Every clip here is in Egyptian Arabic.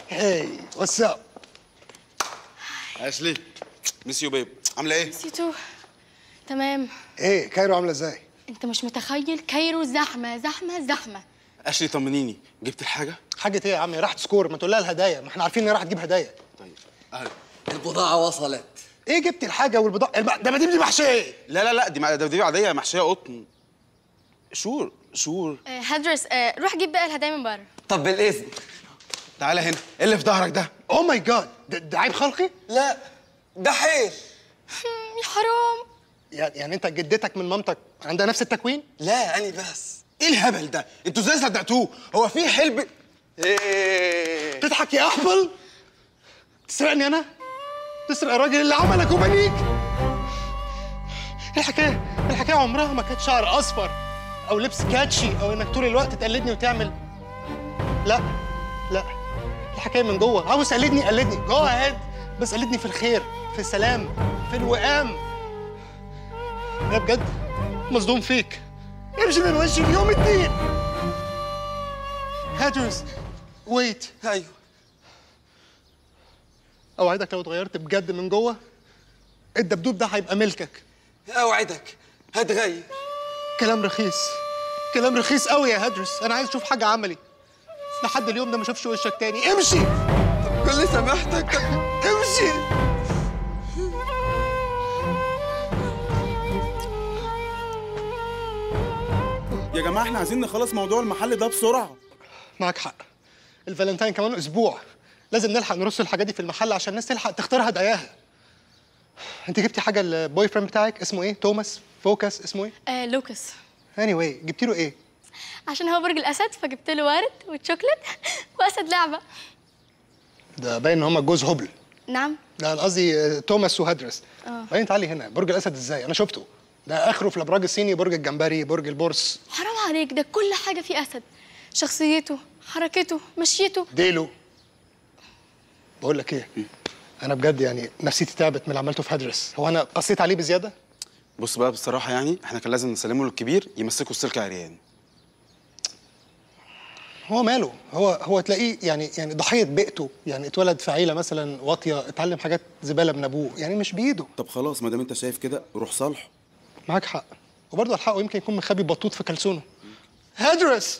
هاي واتس اب اشلي ميس يو بيب عامله ايه سيتو تمام ايه كايرو عامله ازاي انت مش متخيل كايرو زحمه زحمه زحمه اشلي طمنيني جبت الحاجه حاجه ايه يا عم راح تسكور ما تقول لها الهدايا ما احنا عارفين ان هي راح تجيب هدايا طيب اهلا البضاعة وصلت ايه جبت الحاجه والبضاعه الب- ده ما دي محشيه لا لا لا دي مع- دي عاديه محشيه قطن شور شور آه هدرس آه روح جيب بقى الهدايا من بره طب بالإذن تعالى هنا ايه اللي في ظهرك ده اوه ماي جاد ده, ده عيب خلقي لا ده حيل مم، يا حرام يعني يعني انت جدتك من مامتك عندها نفس التكوين لا أنا بس ايه الهبل ده انتوا ازاي صدقتوه هو في حلب ايه تضحك يا احبل تسرقني انا تسرق الراجل اللي عملك وبنيك الحكايه الحكايه عمرها ما كانت شعر اصفر او لبس كاتشي او انك طول الوقت تقلدني وتعمل لا لا الحكايه من جوه عاوز تقلدني قلدني جو اهيد بس قلدني في الخير في السلام في الوئام انا بجد مصدوم فيك امشي من وشي اليوم الدين هاترز ويت أيوه اوعدك لو اتغيرت بجد من جوه الدبدوب ده هيبقى ملكك أوعدك هتغير كلام رخيص كلام رخيص قوي يا هدرس انا عايز اشوف حاجه عملي لحد اليوم ده ما اشوفش وشك تاني امشي كل سماحتك امشي يا جماعه احنا عايزين نخلص موضوع المحل ده بسرعه معاك حق الفالنتاين كمان اسبوع لازم نلحق نرص الحاجات دي في المحل عشان الناس تلحق تختار هداياها انت جبتي حاجه للبوي فريند بتاعك اسمه ايه توماس فوكس اسمه ايه آه لوكس اني anyway, جبتي له ايه عشان هو برج الاسد فجبت له ورد وشوكليت واسد لعبه ده باين ان هم جوز هبل نعم ده انا قصدي آه، توماس وهدرس اه. بعدين تعالي هنا برج الاسد ازاي انا شفته ده اخره في الابراج الصيني برج الجمبري برج البورس حرام عليك ده كل حاجه فيه اسد شخصيته حركته مشيته ديله بقول لك ايه انا بجد يعني نفسيتي تعبت من اللي عملته في هدرس هو انا قصيت عليه بزياده بص بقى بصراحه يعني احنا كان لازم نسلمه للكبير يمسكوا السلك عريان هو ماله هو هو تلاقيه يعني يعني ضحيه بيئته يعني اتولد في عيله مثلا واطيه اتعلم حاجات زباله من ابوه يعني مش بايده طب خلاص ما دام انت شايف كده روح صالحه معاك حق وبرضه الحق يمكن يكون مخبي بطوط في كلسونه هدرس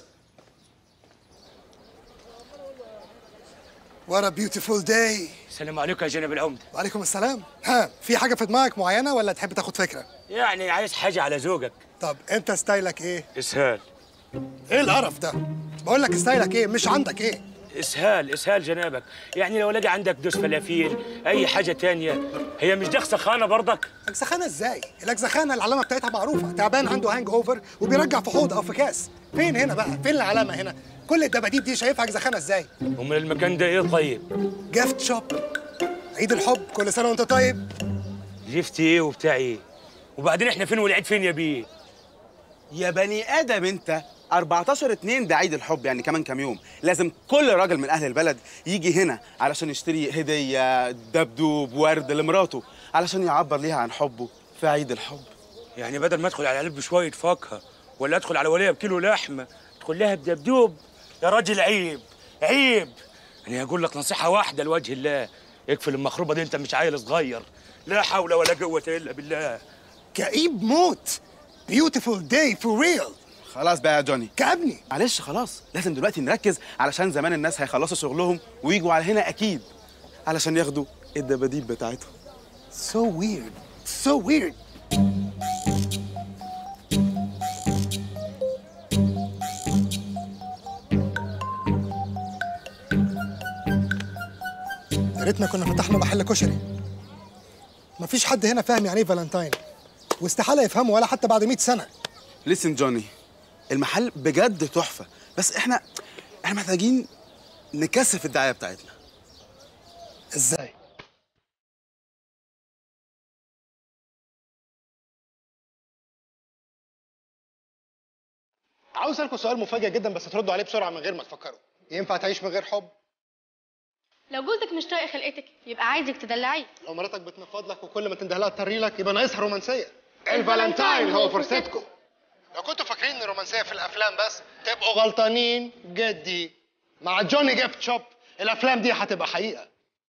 What a beautiful day السلام عليكم يا جناب العمدة وعليكم السلام ها في حاجه في دماغك معينه ولا تحب تاخد فكره يعني عايز حاجة على ذوقك طب انت ستايلك ايه اسهال ايه القرف ده بقول لك ستايلك ايه مش عندك ايه اسهال اسهال جنابك يعني لو لقى عندك دوس فلافيل اي حاجة تانية هي مش دخسة خانة برضك الاجزخانه ازاي الاجزخانه العلامه بتاعتها معروفه تعبان عنده هانج اوفر وبيرجع في حوض او في كاس فين هنا بقى فين العلامه هنا كل الدباديب دي شايفها اجزخانه ازاي ومن المكان ده ايه طيب جيفت شوب عيد الحب كل سنه وانت طيب جفتي ايه وبتاع ايه وبعدين احنا فين والعيد فين يا بيه يا بني ادم انت 14 2 ده عيد الحب يعني كمان كام يوم لازم كل راجل من اهل البلد يجي هنا علشان يشتري هديه دبدوب ورد لمراته علشان يعبر ليها عن حبه في عيد الحب يعني بدل ما ادخل على العيال بشوية فاكهة ولا ادخل على ولية بكيلو لحمة ادخل لها بدبدوب يا راجل عيب عيب انا هقول لك نصيحة واحدة لوجه الله اقفل المخروبة دي انت مش عيل صغير لا حول ولا قوة الا بالله كئيب موت بيوتيفول داي فور ريل خلاص بقى يا جوني كابني معلش خلاص لازم دلوقتي نركز علشان زمان الناس هيخلصوا شغلهم ويجوا على هنا اكيد علشان ياخدوا الدباديب بتاعتهم so weird so weird يا ريتنا كنا فتحنا محل كشري مفيش حد هنا فاهم يعني ايه فالنتاين واستحاله يفهمه ولا حتى بعد 100 سنه لسن جوني المحل بجد تحفه بس احنا احنا محتاجين نكثف الدعايه بتاعتنا ازاي عاوز اسالكم سؤال مفاجئ جدا بس تردوا عليه بسرعه من غير ما تفكروا ينفع تعيش من غير حب لو جوزك مش طايق خلقتك يبقى عايزك تدلعيه لو مراتك بتنفض لك وكل ما تنده لها تطري لك يبقى ناقصها رومانسيه الفالنتاين هو فرصتكم لو كنتوا فاكرين ان الرومانسيه في الافلام بس تبقوا غلطانين جدي مع جوني جيفت شوب الافلام دي هتبقى حقيقه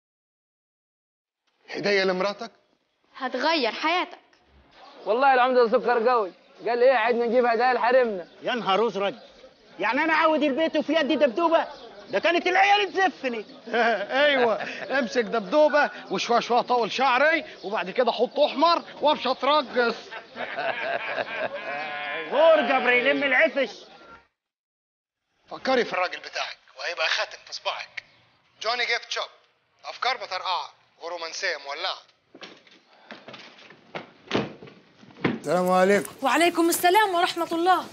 هديه لمراتك هتغير حياتك والله العمدة سكر قوي قال ايه عدنا نجيب هدايا لحريمنا يا نهار ازرق يعني انا عاود البيت وفي يدي دبدوبه ده كانت العيال تزفني ايوه امسك دبدوبه وشويه شويه طول شعري وبعد كده حط احمر وامشي اترقص غور قبر يلم العفش فكري في الراجل بتاعك وهيبقى خاتم في صباعك جوني جيفت شوب افكار مطرقعه ورومانسيه مولعه السلام عليكم وعليكم السلام ورحمة الله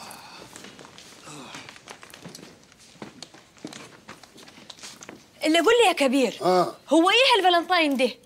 اللي قول لي يا كبير اه هو ايه الفالنتاين ده؟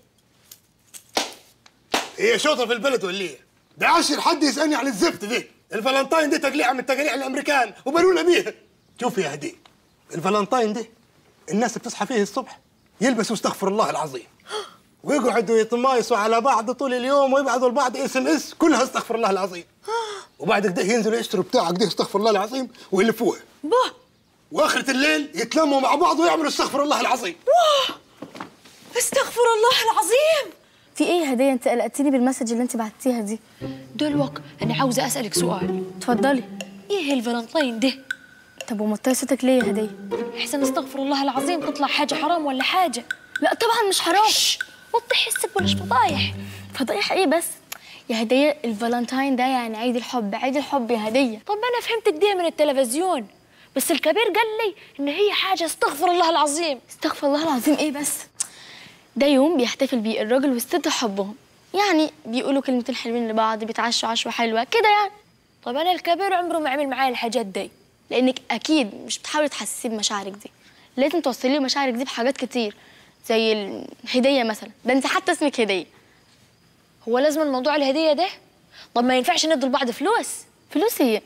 هي شوطه في البلد ولا ايه؟ ده عشر حد يسالني عن الزفت دي الفالنتاين دي تقليعه من تقاليع الامريكان وبنونا بيها شوف يا هدي الفالنتاين دي الناس بتصحى فيه الصبح يلبسوا استغفر الله العظيم ويقعدوا يتمايسوا على بعض طول اليوم ويبعثوا لبعض اس ام اس كلها استغفر الله العظيم وبعد كده ينزلوا يشتروا بتاع كده استغفر الله العظيم ويلفوها بوه واخرة الليل يتلموا مع بعض ويعملوا استغفر الله العظيم استغفر الله العظيم في ايه يا هديه انت قلقتيني بالمسج اللي انت بعتيها دي دلوك انا عاوزة اسألك سؤال اتفضلي ايه الفالنتاين ده؟ طب ومطيه صوتك ليه يا هديه احسن استغفر الله العظيم تطلع حاجة حرام ولا حاجة لا طبعا مش حرام وضح حسك بلاش فضايح فضايح ايه بس يا هديه الفالنتاين ده يعني عيد الحب عيد الحب يا هديه طب انا فهمت كده من التلفزيون بس الكبير قال لي ان هي حاجة استغفر الله العظيم استغفر الله العظيم ايه بس ده يوم بيحتفل بيه الراجل والست حبهم يعني بيقولوا كلمتين حلوين لبعض بيتعشوا عشوة حلوة كده يعني طب انا الكبير عمره ما عمل معايا الحاجات دي لانك اكيد مش بتحاولي تحسسيه بمشاعرك دي لازم توصلي له مشاعرك دي بحاجات كتير زي الهديه مثلا ده انت حتى اسمك هديه هو لازم الموضوع الهدية ده طب ما ينفعش ندي لبعض فلوس فلوس هي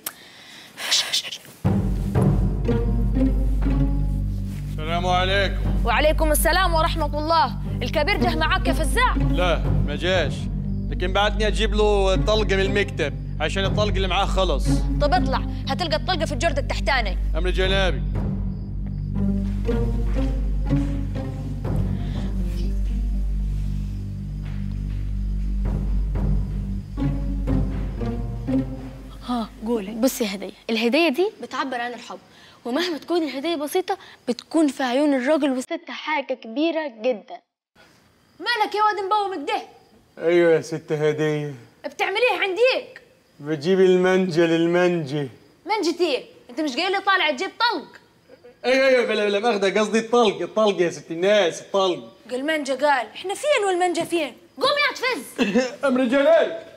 السلام عليكم وعليكم السلام ورحمة الله الكبير جه معاك يا فزاع لا ما جاش لكن بعتني اجيب له طلقه من المكتب عشان الطلق اللي معاه خلص طب اطلع هتلقى الطلقة في الجرد التحتاني امر جنابي ها قولي بصي يا هديه الهديه دي بتعبر عن الحب ومهما تكون الهديه بسيطه بتكون في عيون الراجل والست حاجه كبيره جدا مالك يا واد مبوم كده ايوه يا ست هديه بتعمليه عنديك بجيب المنجل المنجي منجتي انت مش جاي لي طالع تجيب طلق ايوه ايوه بلا بلا ماخذه قصدي الطلق الطلق يا ست الناس الطلق قال منجا قال احنا فين والمنجا فين قوم يا تفز امر جنابي